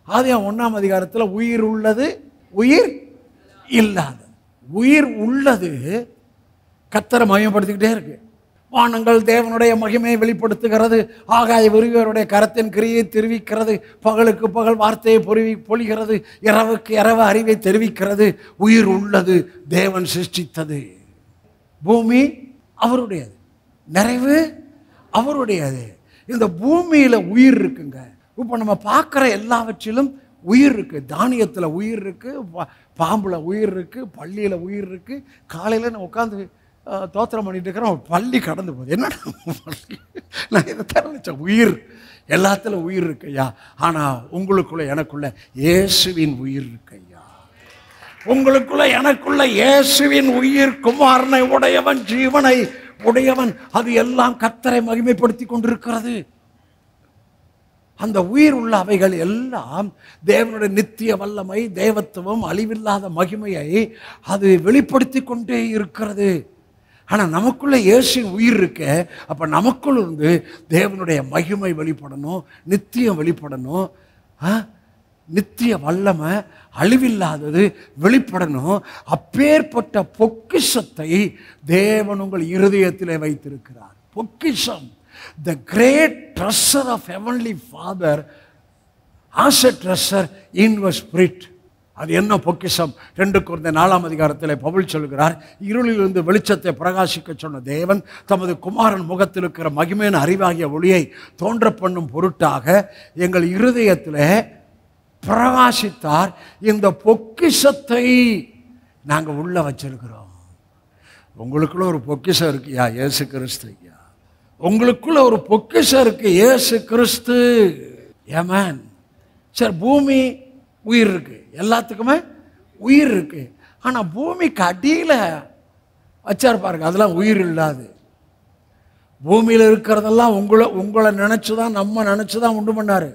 ஆதியாம் ஒன்றாம் அதிகாரத்தில் உயிர் உள்ளது உயிர் இல்லாதது உயிர் உள்ளது கத்தரை மகிமைப்படுத்திக்கிட்டே இருக்கு வானங்கள் தேவனுடைய மகிமையை வெளிப்படுத்துகிறது ஆகாய விரிவருடைய கரத்தின் கிரியை தெரிவிக்கிறது பகலுக்கு பகல் வார்த்தையை பொறிவி பொழிகிறது இரவுக்கு இரவு அறிவை தெரிவிக்கிறது உயிர் உள்ளது தேவன் சிருஷ்டித்தது பூமி அவருடையது நிறைவு அவருடையது இந்த பூமியில் உயிர் இருக்குங்க இப்போ நம்ம பார்க்குற எல்லாவற்றிலும் உயிர் இருக்கு தானியத்தில் உயிர் இருக்கு பா- பாம்புல உயிர் இருக்கு பள்ளியில் உயிர் இருக்கு காலையில் நான் உட்காந்து தோத்திரம் பண்ணிட்டு இருக்கிறேன் ஒரு பள்ளி கடந்து போகுது என்னடா பள்ளி நான் இதை தர நினைச்சேன் உயிர் எல்லாத்துல உயிர் இருக்கு ஐயா ஆனால் உங்களுக்குள்ள எனக்குள்ள இயேசுவின் உயிர் இருக்கு ஐயா உங்களுக்குள்ள எனக்குள்ள இயேசுவின் உயிர் குமாரனை உடையவன் ஜீவனை உடையவன் அது எல்லாம் கத்தரை மகிமைப்படுத்தி கொண்டிருக்கிறது அந்த உயிர் உள்ள அவைகள் எல்லாம் தேவனுடைய நித்திய வல்லமை தேவத்துவம் அழிவில்லாத மகிமையை அது வெளிப்படுத்தி கொண்டே இருக்கிறது ஆனால் நமக்குள்ள இயேசுவின் உயிர் இருக்க அப்போ நமக்குள் இருந்து தேவனுடைய மகிமை வெளிப்படணும் நித்தியம் வெளிப்படணும் ஆ? நித்திய வல்லமை அழிவில்லாதது வெளிப்படணும் அப்பேற்பட்ட பொக்கிஷத்தை தேவன் உங்கள் இருதயத்திலே வைத்திருக்கிறார் பொக்கிஷம் the great treasure of heavenly father as a treasure in spirit அது என்ன பொக்கிஷம் ரெண்டு குறைந்த நாலாம் அதிகாரத்தில் பவுல் சொல்கிறார் இருளிலிருந்து வெளிச்சத்தை பிரகாசிக்க சொன்ன தேவன் தமது குமாரன் முகத்தில் இருக்கிற மகிமையின் அறிவாகிய ஒளியை தோன்ற பண்ணும் பொருட்டாக எங்கள் இருதயத்தில் பிரகாசித்தார் இந்த பொக்கிஷத்தை நாங்கள் உள்ள வச்சிருக்கிறோம் உங்களுக்குள்ள ஒரு பொக்கிஷம் இருக்குயா இயேசு கிறிஸ்து ஐயா உங்களுக்குள்ள ஒரு பொக்கிஷம் இருக்கு இயேசு கிறிஸ்து ஏமேன் சரி பூமி உயிர் இருக்கு எல்லாத்துக்குமே உயிர் இருக்கு ஆனால் பூமிக்கு அடியில் வச்சார் பாருங்க அதெல்லாம் உயிர் இல்லாது பூமியில் இருக்கிறதெல்லாம் உங்களை உங்களை நினச்சி தான் நம்ம நினச்சி தான் உண்டு பண்ணாரு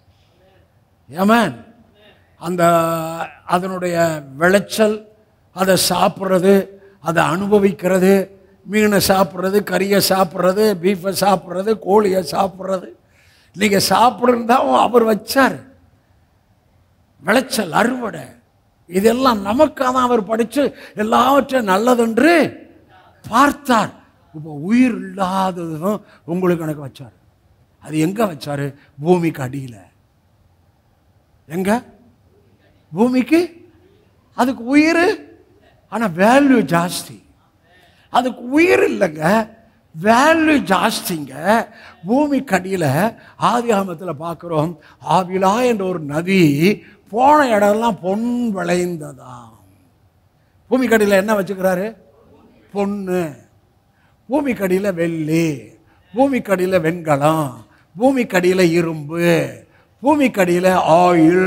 ஏமேன் அந்த அதனுடைய விளைச்சல் அதை சாப்பிட்றது அதை அனுபவிக்கிறது மீனை சாப்பிட்றது கறியை சாப்பிட்றது பீஃபை சாப்பிட்றது கோழியை சாப்பிட்றது நீங்கள் சாப்பிட்றதா அவர் வச்சார் விளைச்சல் அறுவடை இதெல்லாம் நமக்காக தான் அவர் படித்து எல்லாவற்றையும் நல்லதென்று பார்த்தார் இப்போ உயிர் இல்லாததும் உங்களுக்கு எனக்கு வச்சார் அது எங்கே வச்சார் பூமிக்கு அடியில் எங்க பூமிக்கு அதுக்கு உயிர் ஆனால் வேல்யூ ஜாஸ்தி அதுக்கு உயிர் இல்லைங்க வேல்யூ ஜாஸ்திங்க பூமிக்கு அடியில் ஆதி ஆமத்தில் பார்க்குறோம் ஆவிலா என்ற ஒரு நதி போன இடம்லாம் பொன் விளைந்ததாம் பூமிக்கடியில் என்ன வச்சுக்கிறாரு பொண்ணு பூமிக்கடியில் வெள்ளி பூமிக்கடியில் வெண்கலம் பூமிக்கடியில் இரும்பு பூமிக்கடியில் ஆயில்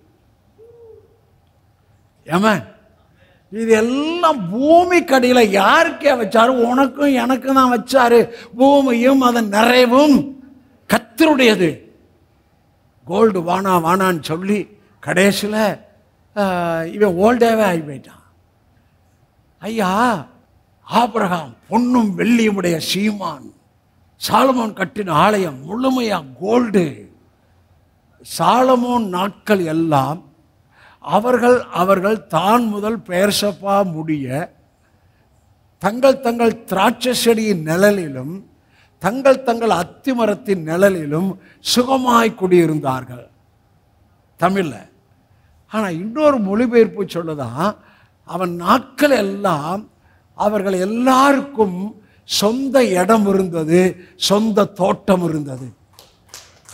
ஏமன் இது எல்லாம் பூமிக்கடியில் யாருக்கே வச்சாரு உனக்கும் எனக்கும் தான் வச்சாரு பூமியும் அதன் நிறைவும் கத்தருடையது கோல்டு வானா வானான்னு சொல்லி கடைசியில் இவன் ஓல்டேவே ஆகி போயிட்டான் ஐயா ஆபிரகாம் பொன்னும் வெள்ளியுமுடைய சீமான் சாலமோன் கட்டின ஆலயம் முழுமையாக கோல்டு சாலமோன் நாட்கள் எல்லாம் அவர்கள் அவர்கள் தான் முதல் பெயர்சப்பா முடிய தங்கள் தங்கள் திராட்சை செடியின் நிழலிலும் தங்கள் தங்கள் அத்திமரத்தின் நிழலிலும் சுகமாய் குடியிருந்தார்கள் தமிழில் ஆனால் இன்னொரு மொழிபெயர்ப்பு சொல்லுதான் அவன் நாட்கள் எல்லாம் அவர்கள் எல்லாருக்கும் சொந்த இடம் இருந்தது சொந்த தோட்டம் இருந்தது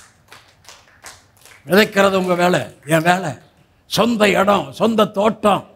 விதைக்கிறது உங்கள் வேலை என் வேலை சொந்த இடம் சொந்த தோட்டம்